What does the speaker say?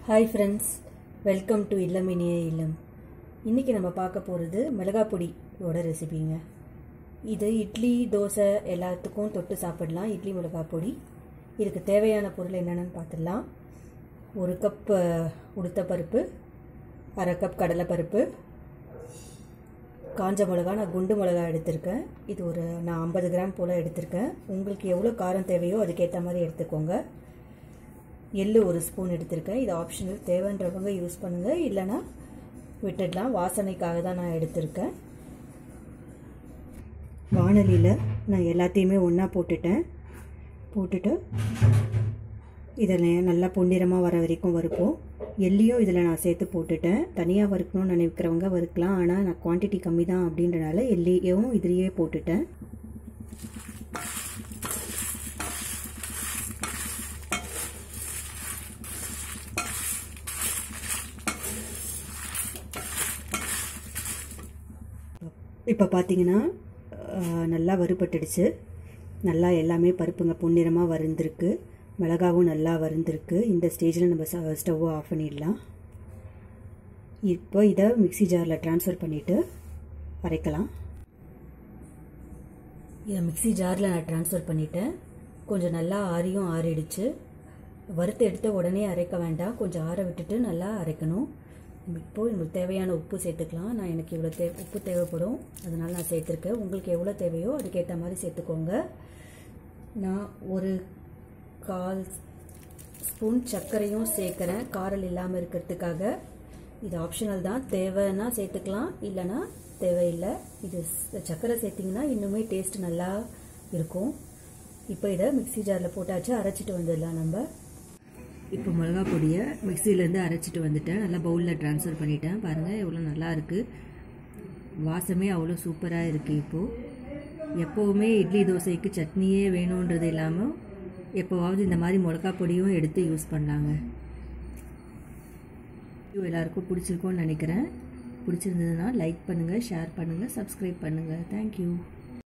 hi friends welcome to இல்லம் இனிய இல்லம் இன்றைக்கி நம்ம பார்க்க போகிறது மிளகாய் பொடியோட ரெசிபிங்க இது இட்லி தோசை எல்லாத்துக்கும் தொட்டு சாப்பிடலாம் இட்லி மிளகாய் பொடி இதுக்கு தேவையான பொருள் என்னென்னு பார்த்துடலாம் ஒரு கப் உளுத்த பருப்பு அரை கப் கடலைப்பருப்பு காஞ்ச மிளகா நான் குண்டு மிளகா எடுத்திருக்கேன் இது ஒரு நான் ஐம்பது கிராம் போல் எடுத்திருக்கேன் உங்களுக்கு எவ்வளோ காரம் தேவையோ அதுக்கேற்ற மாதிரி எடுத்துக்கோங்க எள்ளு ஒரு ஸ்பூன் எடுத்திருக்கேன் இது ஆப்ஷனல் தேவைன்றவங்க யூஸ் பண்ணுங்கள் இல்லைனா விட்டுடலாம் வாசனைக்காக தான் நான் எடுத்திருக்கேன் வானலியில் நான் எல்லாத்தையுமே ஒன்றா போட்டுட்டேன் போட்டுட்டு இதில் நல்லா பொன்னிறமாக வர வரைக்கும் வறுப்போம் எள்ளியும் இதில் நான் சேர்த்து போட்டுட்டேன் தனியாக வறுக்கணும்னு நினைக்கிறவங்க வறுக்கலாம் ஆனால் நான் குவான்டிட்டி கம்மி தான் அப்படின்றனால எள்ளியும் இதுலேயே போட்டுட்டேன் இப்போ பார்த்தீங்கன்னா நல்லா வறுபட்டுடுச்சு நல்லா எல்லாமே பருப்புங்க பொன்னிறமாக வறுந்திருக்கு மிளகாவும் நல்லா வறுந்திருக்கு இந்த ஸ்டேஜில் நம்ம ஸ்டவ்வை ஆஃப் பண்ணிடலாம் இப்போ இதை மிக்சி ஜாரில் ட்ரான்ஸ்ஃபர் பண்ணிவிட்டு அரைக்கலாம் இதை மிக்சி ஜாரில் நான் ட்ரான்ஸ்ஃபர் பண்ணிட்டேன் கொஞ்சம் நல்லா ஆறியும் ஆறிடுச்சு வறுத்து எடுத்த உடனே அரைக்க வேண்டாம் கொஞ்சம் ஆற விட்டுட்டு நல்லா அரைக்கணும் இப்போது நம்மளுக்கு தேவையான உப்பு சேர்த்துக்கலாம் நான் எனக்கு இவ்வளோ தே உப்பு தேவைப்படும் அதனால் நான் சேர்த்துருக்கேன் உங்களுக்கு எவ்வளோ தேவையோ அதுக்கேற்ற மாதிரி சேர்த்துக்கோங்க நான் ஒரு கால் ஸ்பூன் சர்க்கரையும் சேர்க்குறேன் காரல் இல்லாமல் இருக்கிறதுக்காக இது ஆப்ஷனல் தான் தேவைன்னா சேர்த்துக்கலாம் இல்லைன்னா தேவையில்லை இது சர்க்கரை சேர்த்திங்கன்னா இன்னுமே டேஸ்ட் நல்லா இருக்கும் இப்போ இதை மிக்சி ஜாரில் போட்டாச்சு அரைச்சிட்டு வந்துடலாம் நம்ம இப்போ மிளகா பொடியை மிக்சியிலேருந்து அரைச்சிட்டு வந்துட்டேன் நல்லா பவுலில் ட்ரான்ஸ்ஃபர் பண்ணிட்டேன் பாருங்கள் எவ்வளோ நல்லா இருக்குது வாசமே அவ்வளோ சூப்பராக இருக்குது இப்போது எப்போவுமே இட்லி தோசைக்கு சட்னியே வேணுன்றது இல்லாமல் எப்போவாவது இந்த மாதிரி மிளகா பொடியும் எடுத்து யூஸ் பண்ணலாங்க எல்லாருக்கும் பிடிச்சிருக்கோன்னு நினைக்கிறேன் பிடிச்சிருந்ததுன்னா லைக் பண்ணுங்கள் ஷேர் பண்ணுங்கள் சப்ஸ்கிரைப் பண்ணுங்கள் தேங்க்யூ